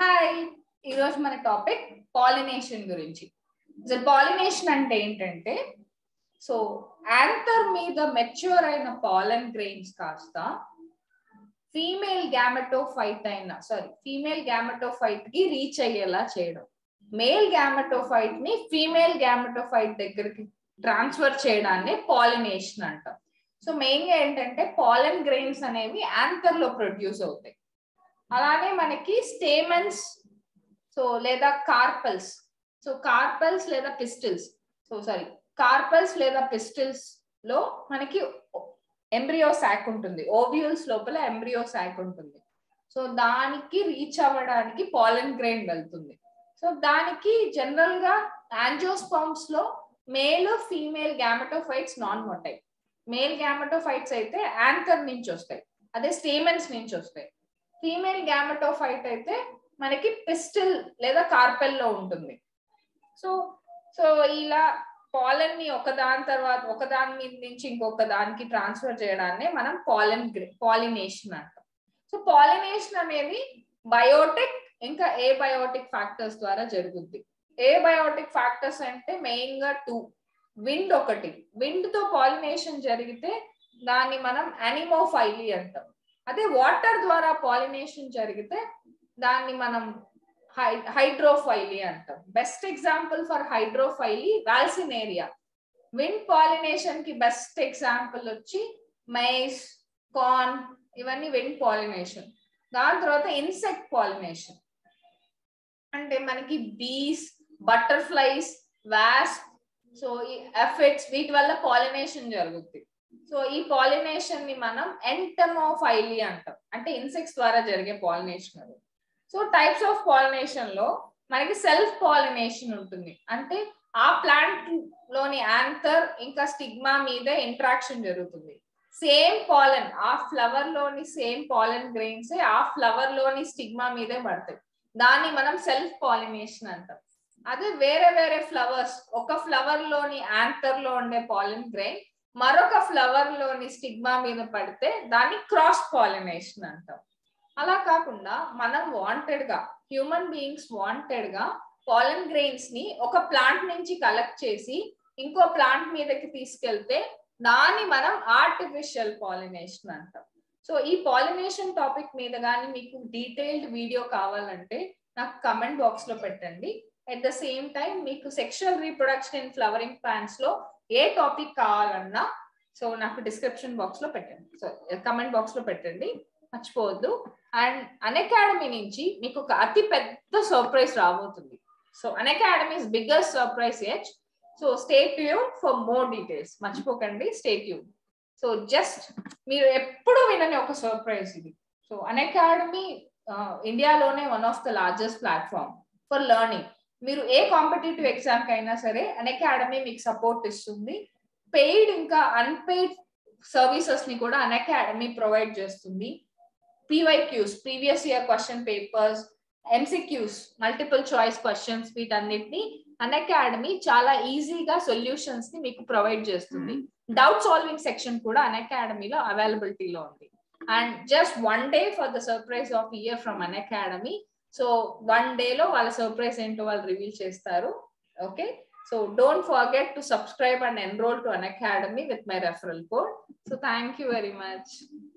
hi ఈరోజు మన topic pollination గురించి అసలు పాలినేషన్ అంటే ఏంటంటే సో యాంథర్ మీద మెచ్యూర్ అయిన పాలన్ గ్రెయిన్స్ కాస్త ఫీమేల్ గ్యామెటోఫైట్ అయిన సారీ ఫీమేల్ గ్యామెటోఫైట్ కి రీచ్ అయ్యేలా చేయడం మేల్ గ్యామెటోఫైట్ ని ఫీమేల్ గ్యామెటోఫైట్ దగ్గరికి ట్రాన్స్ఫర్ చేయడాన్ని పాలినేషన్ అంటాం సో మెయిన్ గా ఏంటంటే పాలన్ గ్రెయిన్స్ అనేవి యాంథర్ లో ప్రొడ్యూస్ అవుతాయి అలానే మనకి స్టేమన్స్ సో లేదా కార్పల్స్ సో కార్పల్స్ లేదా పిస్టిల్స్ సో సారీ కార్పల్స్ లేదా పిస్టిల్స్ లో మనకి ఎంబ్రియో శాక్ ఉంటుంది ఓవ్యూల్స్ లోపల ఎంబ్రియో శాక్ ఉంటుంది సో దానికి రీచ్ అవ్వడానికి పాలన్ గ్రెయిన్ వెళ్తుంది సో దానికి జనరల్ గా యాంజియోస్పామ్స్ లో male female gametophytes non motile male gametophytes అయితే యాంకర్ నుంచి వస్తాయి అదే స్టేమన్స్ నుంచి వస్తాయి ఫీమేల్ గ్యామెటోఫైట్ అయితే మనకి పిస్టిల్ లేదా కార్పెల్ లో ఉంటుంది సో సో ఇలా పాలన్ ని ఒక దాని తర్వాత ఒక దాని మీద నుంచి ఇంకొక దానికి ట్రాన్స్ఫర్ చేయడాన్ని మనం పాలన్ పాలినేషన్ అంటాం సో పాలినేషన్ అనేది బయోటిక్ ఇంకా ఏ బయోటిక్ ఫ్యాక్టర్స్ ద్వారా జరుగుద్ది ఏ బయోటిక్ ఫ్యాక్టర్స్ అంటే మెయిన్ గా టూ విండ్ ఒకటి విండ్ తో పాలినేషన్ జరిగితే దాన్ని మనం అనిమోఫైలీ అంటాం అదే వాటర్ ద్వారా పాలినేషన్ జరిగితే దాన్ని మనం హైడ్రోఫైలీ అంటాం best example for hydrophily Vallisneria wind pollination కి బెస్ట్ ఎగ్జాంపుల్ వచ్చి మైస్ కార్న్ ఇవన్నీ విండ్ పాలినేషన్ దాని తర్వాత ఇన్సెక్ట్ పాలినేషన్ అంటే మనకి బీస్ బటర్ఫ్లైస్ వాస్ సో ఈ ఎఫెక్ట్స్ వీటి వల్ల పాలినేషన్ జరుగుతుంది సో ఈ పాలినేషన్ ని మనం ఎంటమోఫైలీ అంటాం అంటే ఇన్సెక్ట్స్ ద్వారా జరిగే పాలినేషన్ అది సో టైప్స్ ఆఫ్ పాలినేషన్ లో మనకి సెల్ఫ్ పాలినేషన్ ఉంటుంది అంటే ఆ ప్లాంట్ లోని యాంథర్ ఇంకా స్టిగ్మా మీద ఇంట్రాక్షన్ జరుగుతుంది సేమ్ పాలన్ ఆ ఫ్లవర్ లోని సేమ్ పాలన్ గ్రెయిన్స్ ఆ ఫ్లవర్ లోని స్టిగ్మా మీదే పడతాయి దాన్ని మనం సెల్ఫ్ పాలినేషన్ అంటాం అదే వేరే వేరే ఫ్లవర్స్ ఒక ఫ్లవర్ లోని యాంథర్ లో ఉండే పాలిన్ గ్రెయిన్ మరొక ఫ్లవర్ లోని స్టిగ్మా మీద పడితే దాన్ని క్రాస్ పాలినేషన్ అంటాం అలా కాకుండా మనం వాంటెడ్ గా హ్యూమన్ బీయింగ్స్ వాంటెడ్ గా పాలన్ గ్రెయిన్స్ ని ఒక ప్లాంట్ నుంచి కలెక్ట్ చేసి ఇంకో ప్లాంట్ మీదకి తీసుకెళ్తే దాన్ని మనం ఆర్టిఫిషియల్ పాలినేషన్ అంటాం సో ఈ పాలినేషన్ టాపిక్ మీద కానీ మీకు డీటెయిల్డ్ వీడియో కావాలంటే నాకు కమెంట్ బాక్స్ లో పెట్టండి అట్ ద సేమ్ టైం మీకు sexual reproduction in flowering plants లో ఏ టాపిక్ కావాలన్నా సో నాకు డిస్క్రిప్షన్ బాక్స్ లో పెట్టండి సో కమెంట్ బాక్స్ లో పెట్టండి మర్చిపోవద్దు అండ్ అన్అకాడమీ నుంచి మీకు ఒక అతి పెద్ద సర్ప్రైజ్ రాబోతుంది సో అన్అకాడమీస్ బిగ్గెస్ట్ సర్ప్రైజ్ ఎచ్ so stay tune for more details మర్చిపోకండి స్టే ట్యూన్ సో జస్ట్ మీరు ఎప్పుడు వినని ఒక సర్ప్రైజ్ ఇది సో అన్అకాడమీ ఇండియాలోనే one of the largest platform for learning మీరు ఏ కాంపిటేటివ్ ఎగ్జామ్ కైనా సరే అన్అకాడమీ మీకు సపోర్ట్ ఇస్తుంది పెయిడ్ ఇంకా అన్పెయిడ్ సర్వీసెస్ ని కూడా అన్అకాడమీ ప్రొవైడ్ చేస్తుంది PYQs previous year question papers MCQs multiple choice questions వీటన్నిటిని అన్అకాడమీ చాలా ఈజీగా సొల్యూషన్స్ ని మీకు ప్రొవైడ్ చేస్తుంది డౌట్ సాల్వింగ్ సెక్షన్ కూడా అన్అకాడమీలో అవైలబిలిటీలో ఉంది and just one day for the surprise of year from Unacademy so one డేలో వాళ్ళ సర్ప్రైజ్ ఏంటో వాళ్ళు రివీల్ చేస్తారు okay so don't forget to subscribe and enrol to Unacademy with my referral code so thank you very much